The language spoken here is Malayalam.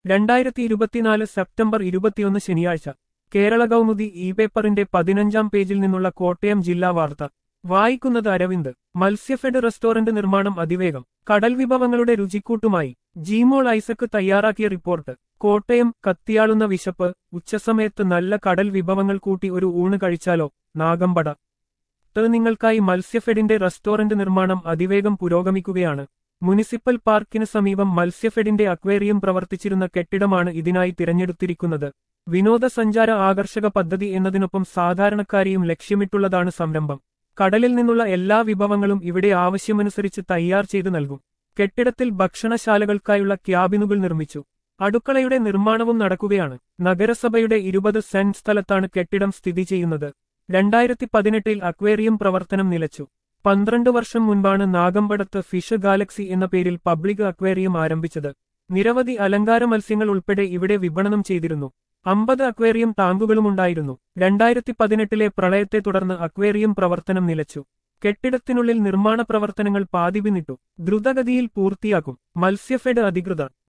രണ്ടായിരത്തി ഇരുപത്തിനാല് സെപ്റ്റംബർ ഇരുപത്തിയൊന്ന് ശനിയാഴ്ച കേരള കൗമുദി ഇ പേപ്പറിന്റെ പതിനഞ്ചാം പേജിൽ നിന്നുള്ള കോട്ടയം ജില്ലാ വാർത്ത വായിക്കുന്നത് അരവിന്ദ് മത്സ്യഫെഡ് റെസ്റ്റോറന്റ് നിർമ്മാണം അതിവേഗം കടൽ വിഭവങ്ങളുടെ രുചിക്കൂട്ടുമായി ജീമോൾ ഐസക്ക് തയ്യാറാക്കിയ റിപ്പോർട്ട് കോട്ടയം കത്തിയാളുന്ന വിശപ്പ് ഉച്ചസമയത്ത് നല്ല കടൽ വിഭവങ്ങൾ കൂട്ടി ഒരു ഊണ് കഴിച്ചാലോ നാഗമ്പട ത് നിങ്ങൾക്കായി മത്സ്യഫെഡിന്റെ റെസ്റ്റോറന്റ് നിർമ്മാണം അതിവേഗം പുരോഗമിക്കുകയാണ് മുനിസിപ്പൽ പാർക്കിന് സമീപം മത്സ്യഫെഡിന്റെ അക്വേറിയം പ്രവർത്തിച്ചിരുന്ന കെട്ടിടമാണ് ഇതിനായി തിരഞ്ഞെടുത്തിരിക്കുന്നത് വിനോദസഞ്ചാര ആകർഷക പദ്ധതി എന്നതിനൊപ്പം സാധാരണക്കാരെയും ലക്ഷ്യമിട്ടുള്ളതാണ് സംരംഭം കടലിൽ നിന്നുള്ള എല്ലാ വിഭവങ്ങളും ഇവിടെ ആവശ്യമനുസരിച്ച് തയ്യാർ ചെയ്തു നൽകും കെട്ടിടത്തിൽ ഭക്ഷണശാലകൾക്കായുള്ള ക്യാബിനുകൾ നിർമ്മിച്ചു അടുക്കളയുടെ നിർമ്മാണവും നടക്കുകയാണ് നഗരസഭയുടെ ഇരുപത് സെന്റ് സ്ഥലത്താണ് കെട്ടിടം സ്ഥിതി ചെയ്യുന്നത് രണ്ടായിരത്തി പതിനെട്ടിൽ അക്വേറിയം പ്രവർത്തനം നിലച്ചു പന്ത്രണ്ട് വർഷം മുൻപാണ് നാഗമ്പടത്ത് ഫിഷ് ഗാലക്സി എന്ന പേരിൽ പബ്ലിക് അക്വേറിയം ആരംഭിച്ചത് നിരവധി അലങ്കാര മത്സ്യങ്ങൾ ഉൾപ്പെടെ ഇവിടെ വിപണനം ചെയ്തിരുന്നു അമ്പത് അക്വേറിയം ടാങ്കുകളുമുണ്ടായിരുന്നു രണ്ടായിരത്തി പതിനെട്ടിലെ പ്രളയത്തെ തുടർന്ന് അക്വേറിയം പ്രവർത്തനം നിലച്ചു കെട്ടിടത്തിനുള്ളിൽ നിർമ്മാണ പ്രവർത്തനങ്ങൾ പാതി പിന്നിട്ടു ദ്രുതഗതിയിൽ പൂർത്തിയാക്കും മത്സ്യഫെഡ് അധികൃതർ